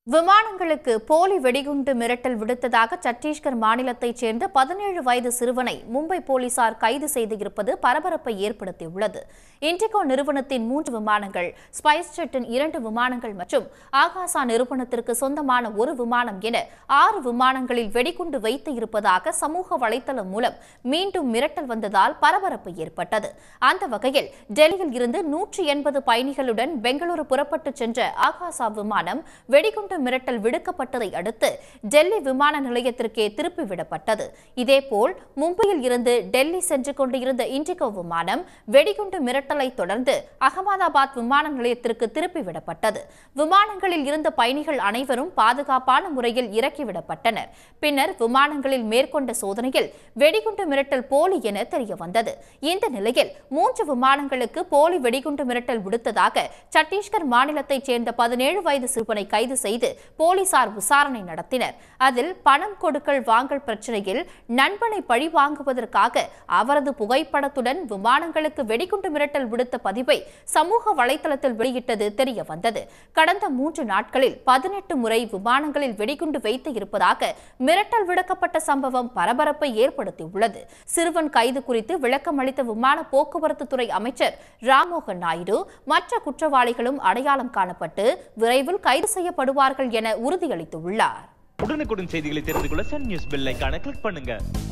விமானங்களுக்கு போலி வெடிகுண்டு மிரட்டல் விடுத்ததாக சத்தீஸ்கர் மாநிலத்தைச் சேர்ந்த பதினேழு வயது சிறுவனை மும்பை போலீசார் கைது செய்திருப்பது பரபரப்பை ஏற்படுத்தியுள்ளது இண்டிகோ நிறுவனத்தின் மூன்று விமானங்கள் ஸ்பைஸ் ஜெட்டின் இரண்டு விமானங்கள் மற்றும் ஆகாசா நிறுவனத்திற்கு சொந்தமான ஒரு விமானம் என ஆறு விமானங்களில் வெடிகுண்டு வைத்து இருப்பதாக சமூக வலைதளம் மூலம் மீண்டும் மிரட்டல் வந்ததால் பரபரப்பு ஏற்பட்டது அந்த வகையில் டெல்லியில் இருந்து நூற்றி எண்பது பயணிகளுடன் பெங்களூரு புறப்பட்டுச் சென்ற ஆகாசா விமானம் வெடிகுண்டு மிரட்டல் விடுக்கப்பட்டதை அடுத்து டெல்லி விமான நிலையத்திற்கே திருப்பி விடப்பட்டது இதேபோல் மும்பையில் இருந்து டெல்லி சென்று கொண்டிருந்த இண்டிகோ விமானம் வெடிகுண்டு மிரட்டலை தொடர்ந்து அகமதாபாத் விமான நிலையத்திற்கு திருப்பி விடப்பட்டது விமானங்களில் இருந்த பயணிகள் அனைவரும் பாதுகாப்பான முறையில் இறக்கிவிடப்பட்டனர் பின்னர் விமானங்களில் மேற்கொண்ட சோதனையில் வெடிகுண்டு மிரட்டல் போலி என தெரிய வந்தது இந்த நிலையில் மூன்று விமானங்களுக்கு போலி வெடிகுண்டு மிரட்டல் விடுத்ததாக சத்தீஸ்கர் மாநிலத்தைச் சேர்ந்த பதினேழு வயது சிறுவனை கைது செய்து போலீசார் விசாரணை நடத்தினர் அதில் பணம் கொடுக்கல் வாங்கல் பிரச்சனையில் நண்பனை பழி வாங்குவதற்காக அவரது புகைப்படத்துடன் விமானங்களுக்கு வெடிகுண்டு மிரட்டல் விடுத்த பதிவை சமூக வலைதளத்தில் வெளியிட்டது தெரிய வந்தது கடந்த மூன்று நாட்களில் பதினெட்டு முறை விமானங்களில் வெடிகுண்டு வைத்து இருப்பதாக மிரட்டல் விடுக்கப்பட்ட சம்பவம் பரபரப்பை ஏற்படுத்தியுள்ளது சிறுவன் கைது குறித்து விளக்கம் அளித்த விமான போக்குவரத்து துறை அமைச்சர் ராம்மோகன் நாயுடு மற்ற குற்றவாளிகளும் அடையாளம் காணப்பட்டு விரைவில் கைது செய்யப்படுவார்கள் என உறுதியளித்துள்ளார் உடனுக்குடன் செய்திகளை தெரிந்து கொள்ள சன் நியூஸ் பெல் ஐகானை கிளிக் பண்ணுங்க